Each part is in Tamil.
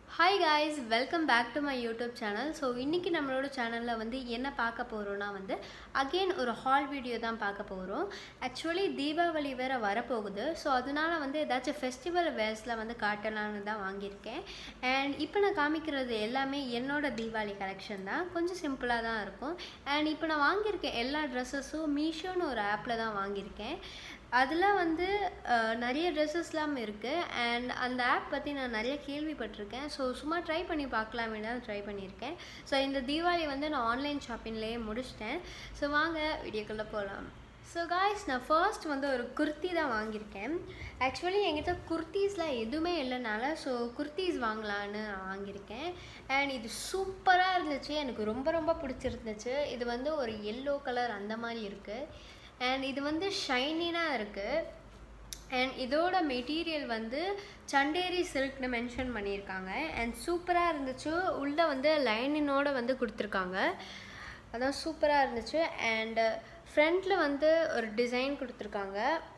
hi guys welcome back to my YouTube channel so இன்றைக்கி நம்மளோட சேனலில் வந்து என்ன பார்க்க போகிறோன்னா வந்து அகெயின் ஒரு ஹால் வீடியோ தான் பார்க்க போகிறோம் ஆக்சுவலி தீபாவளி வேறு வரப்போகுது ஸோ அதனால வந்து ஏதாச்சும் ஃபெஸ்டிவல் வேர்ஸில் வந்து காட்டலான்னு தான் வாங்கியிருக்கேன் அண்ட் இப்போ நான் காமிக்கிறது எல்லாமே என்னோட தீபாவளி கலெக்ஷன் தான் கொஞ்சம் சிம்பிளாக தான் இருக்கும் அண்ட் இப்போ நான் வாங்கியிருக்க எல்லா ட்ரெஸ்ஸஸும் மீஷோன்னு ஒரு ஆப்பில் தான் வாங்கியிருக்கேன் அதில் வந்து அஹ், நிறைய ட்ரெஸ்ஸஸ்லாம் இருக்குது அண்ட் அந்த ஆப் பற்றி நான் நிறைய கேள்விப்பட்டிருக்கேன் ஸோ சும்மா ட்ரை பண்ணி பார்க்கலாமே தான் ட்ரை பண்ணியிருக்கேன் ஸோ இந்த தீபாவளி வந்து நான் ஆன்லைன் ஷாப்பிங்லேயே முடிச்சிட்டேன் ஸோ வாங்க வீடியோக்குள்ளே போகலாம் ஸோ காய்ஸ் நான் ஃபர்ஸ்ட் வந்து ஒரு குர்த்தி தான் வாங்கியிருக்கேன் ஆக்சுவலி என்கிட்ட குர்த்தீஸ்லாம் எதுவுமே இல்லைனால ஸோ குர்த்தீஸ் வாங்கலான்னு நான் வாங்கியிருக்கேன் அண்ட் இது சூப்பராக இருந்துச்சு எனக்கு ரொம்ப ரொம்ப பிடிச்சிருந்துச்சு இது வந்து ஒரு எல்லோ கலர் அந்த மாதிரி இருக்குது அண்ட் இது வந்து ஷைனினாக இருக்குது அண்ட் இதோட மெட்டீரியல் வந்து சண்டேரி சில்க்னு மென்ஷன் பண்ணியிருக்காங்க அண்ட் சூப்பராக இருந்துச்சு உள்ளே வந்து லைனினோட வந்து கொடுத்துருக்காங்க அதான் சூப்பராக இருந்துச்சு அண்டு ஃப்ரண்ட்டில் வந்து ஒரு டிசைன் கொடுத்துருக்காங்க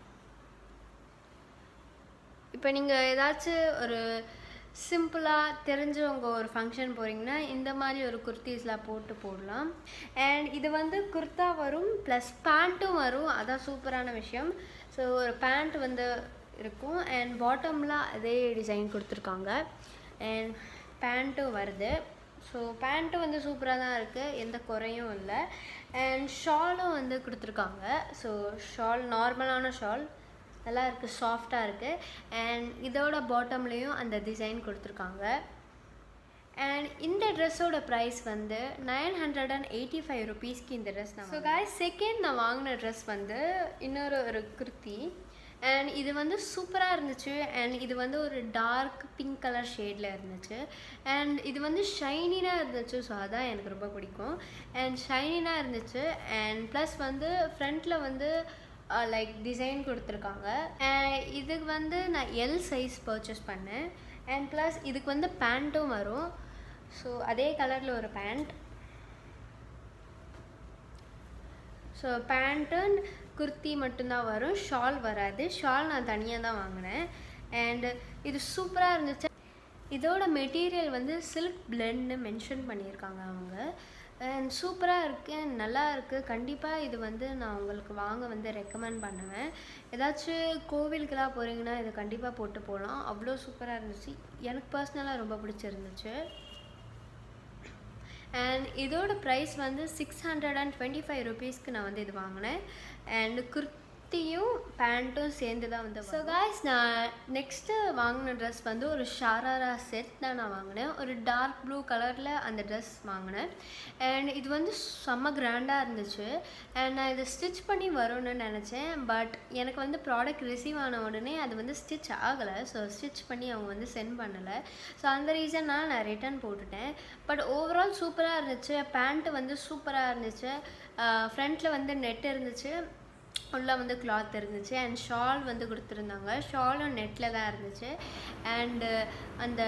இப்போ நீங்கள் ஏதாச்சும் ஒரு சிம்பிளாக தெரிஞ்சவங்க ஒரு ஃபங்க்ஷன் போகிறீங்கன்னா இந்த மாதிரி ஒரு குர்த்தீஸ்லாம் போட்டு போடலாம் அண்ட் இது வந்து குர்த்தா வரும் ப்ளஸ் பேண்ட்டும் வரும் அதான் சூப்பரான விஷயம் ஸோ ஒரு பேண்ட் வந்து இருக்கும் அண்ட் பாட்டம்லாம் அதே டிசைன் கொடுத்துருக்காங்க அண்ட் பேண்ட்டும் வருது ஸோ பேண்ட்டும் வந்து சூப்பராக தான் இருக்குது எந்த குறையும் இல்லை அண்ட் ஷாலும் வந்து கொடுத்துருக்காங்க ஸோ ஷால் நார்மலான ஷால் நல்லா இருக்குது சாஃப்டாக இருக்குது அண்ட் இதோட பாட்டம்லேயும் அந்த டிசைன் கொடுத்துருக்காங்க அண்ட் இந்த ட்ரெஸ்ஸோட ப்ரைஸ் வந்து nine hundred and eighty five ருபீஸ்க்கு இந்த ட்ரெஸ் நான் ஸோ காய் செகண்ட் நான் வாங்கின ட்ரெஸ் வந்து இன்னொரு ஒரு குர்த்தி அண்ட் இது வந்து சூப்பராக இருந்துச்சு அண்ட் இது வந்து ஒரு டார்க் பிங்க் கலர் ஷேடில் இருந்துச்சு அண்ட் இது வந்து ஷைனினாக இருந்துச்சு ஸோ அதான் எனக்கு ரொம்ப பிடிக்கும் அண்ட் ஷைனினாக இருந்துச்சு அண்ட் ப்ளஸ் வந்து ஃப்ரண்ட்டில் வந்து லைக் டிசைன் கொடுத்துருக்காங்க அண்ட் இதுக்கு வந்து நான் எல் சைஸ் பர்ச்சேஸ் பண்ணேன் அண்ட் ப்ளஸ் இதுக்கு வந்து பேண்ட்டும் வரும் ஸோ அதே கலரில் ஒரு பேண்ட் ஸோ பேண்ட்டு குர்த்தி மட்டும்தான் வரும் ஷால் வராது ஷால் நான் தனியாக தான் வாங்கினேன் அண்டு இது சூப்பராக இருந்துச்சு இதோட மெட்டீரியல் வந்து சில்க் பிளெண்ட்னு மென்ஷன் பண்ணியிருக்காங்க அவங்க அண்ட் சூப்பராக இருக்குது நல்லா இருக்குது கண்டிப்பாக இது வந்து நான் உங்களுக்கு வாங்க வந்து ரெக்கமெண்ட் பண்ணுவேன் ஏதாச்சும் கோவிலுக்கெல்லாம் போகிறீங்கன்னா இதை கண்டிப்பாக போட்டு போகலாம் அவ்வளோ சூப்பராக இருந்துச்சு எனக்கு பர்சனலாக ரொம்ப பிடிச்சிருந்துச்சு அண்ட் இதோட ப்ரைஸ் வந்து six hundred and twenty five ருபீஸ்க்கு நான் வந்து இது வாங்கினேன் அண்ட் குர்த்தியும் பேண்ட்டும் சேர்ந்து தான் வந்து ஸோ காய்ஸ் நான் நெக்ஸ்ட்டு வாங்கின ட்ரெஸ் வந்து ஒரு ஷாராரா செட் தான் நான் வாங்கினேன் ஒரு டார்க் ப்ளூ கலரில் அந்த ட்ரெஸ் வாங்கினேன் அண்ட் இது வந்து செம்ம கிராண்டாக இருந்துச்சு அண்ட் நான் இதை ஸ்டிச் பண்ணி வரும்னு நினச்சேன் பட் எனக்கு வந்து ப்ராடக்ட் ரிசீவ் ஆன உடனே அது வந்து ஸ்டிச் ஆகலை ஸோ ஸ்டிச் பண்ணி அவங்க வந்து சென்ட் பண்ணலை ஸோ அந்த ரீசனால் நான் ரிட்டர்ன் போட்டுட்டேன் பட் ஓவரால் சூப்பராக இருந்துச்சு பேண்ட்டு வந்து சூப்பராக இருந்துச்சு ஃப்ரண்ட்டில் வந்து நெட் இருந்துச்சு உள்ளே வந்து கிளாத் இருந்துச்சு அண்ட் ஷால் வந்து கொடுத்துருந்தாங்க ஷாலும் நெட்டில் தான் இருந்துச்சு அண்டு அந்த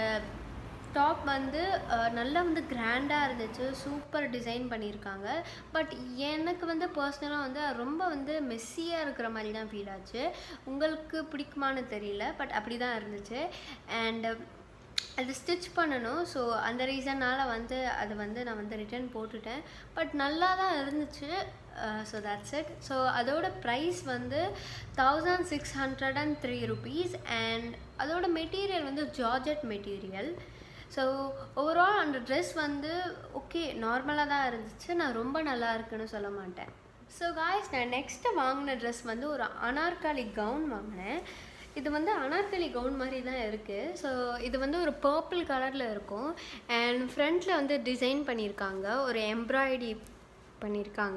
டாப் வந்து அஹ், நல்லா வந்து கிராண்டாக இருந்துச்சு சூப்பர் டிசைன் பண்ணியிருக்காங்க பட் எனக்கு வந்து பர்சனலாக வந்து அது ரொம்ப வந்து மெஸ்ஸியாக இருக்கிற மாதிரி தான் ஃபீல் ஆச்சு உங்களுக்கு பிடிக்குமான்னு தெரியல பட் அப்படி தான் இருந்துச்சு அண்டு அது ஸ்டிச் பண்ணணும் ஸோ அந்த ரீசனால் வந்து அது வந்து நான் வந்து ரிட்டர்ன் போட்டுட்டேன் பட் நல்லா தான் இருந்துச்சு ஸோ தட்ஸ் இட் ஸோ அதோட ப்ரைஸ் வந்து thousand six hundred and three rupees and அதோட மெட்டீரியல் வந்து ஜார்ஜெட் மெட்டீரியல் ஸோ ஓவரால் அந்த ட்ரெஸ் வந்து ஓகே நார்மலாக தான் இருந்துச்சு நான் ரொம்ப நல்லா இருக்குன்னு சொல்ல மாட்டேன் ஸோ காய்ஸ் நான் நெக்ஸ்ட்டு வாங்கின ட்ரெஸ் வந்து ஒரு அனார்காலி கவுன் வாங்கினேன் இது வந்து அனார்கலி கவுன் மாதிரி தான் இருக்குது ஸோ இது வந்து ஒரு பர்பிள் கலரில் இருக்கும் அண்ட் ஃப்ரண்ட்டில் வந்து டிசைன் பண்ணியிருக்காங்க ஒரு எம்ப்ராய்டரி பண்ணியிருக்காங்க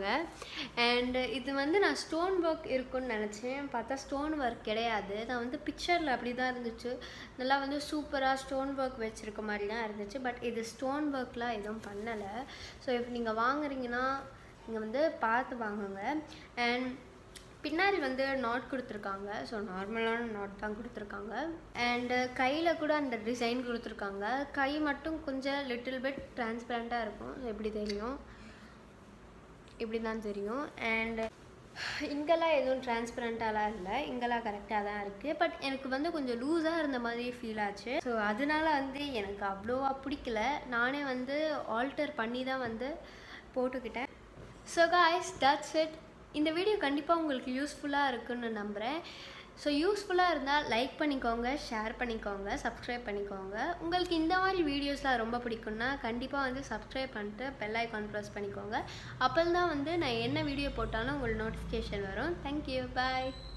அண்ட் இது வந்து நான் ஸ்டோன் ஒர்க் இருக்குன்னு நினச்சேன் பார்த்தா ஸ்டோன் ஒர்க் கிடையாது நான் வந்து பிக்சரில் அப்படி தான் இருந்துச்சு நல்லா வந்து சூப்பராக ஸ்டோன் ஒர்க் வச்சுருக்க மாதிரி தான் இருந்துச்சு பட் இது ஸ்டோன் ஒர்க்லாம் எதுவும் பண்ணலை ஸோ இப்போ நீங்கள் வாங்குறீங்கன்னா நீங்கள் வந்து பார்த்து வாங்குங்க அண்ட் பின்னாடி வந்து நாட் கொடுத்துருக்காங்க ஸோ நார்மலான நாட் தான் கொடுத்துருக்காங்க அண்டு கையில் கூட அந்த டிசைன் கொடுத்துருக்காங்க கை மட்டும் கொஞ்சம் லிட்டில் பிட் டிரான்ஸ்பரண்ட்டாக இருக்கும் எப்படி தெரியும் இப்படி தான் தெரியும் அண்ட் இங்கெல்லாம் எதுவும் டிரான்ஸ்பரண்ட்டாலாம் இல்லை இங்கெல்லாம் கரெக்டாக தான் இருக்குது பட் எனக்கு வந்து கொஞ்சம் லூஸாக இருந்த மாதிரி ஃபீல் ஆச்சு ஸோ அதனால வந்து எனக்கு அவ்வளோவா பிடிக்கல நானே வந்து ஆல்டர் பண்ணி தான் வந்து போட்டுக்கிட்டேன் ஸோ காய்ஸ் தட்ஸ் இட் இந்த வீடியோ கண்டிப்பாக உங்களுக்கு யூஸ்ஃபுல்லாக இருக்குன்னு நம்புகிறேன் ஸோ யூஸ்ஃபுல்லாக இருந்தால் லைக் பண்ணிக்கோங்க ஷேர் பண்ணிக்கோங்க சப்ஸ்கிரைப் பண்ணிக்கோங்க உங்களுக்கு இந்த மாதிரி வீடியோஸ்லாம் ரொம்ப பிடிக்கும்னா கண்டிப்பாக வந்து சப்ஸ்கிரைப் பண்ணிட்டு பெல் ஐக்கான் ப்ரெஸ் பண்ணிக்கோங்க அப்போ தான் வந்து நான் என்ன வீடியோ போட்டாலும் உங்களுக்கு நோட்டிஃபிகேஷன் வரும் தேங்க்யூ பாய்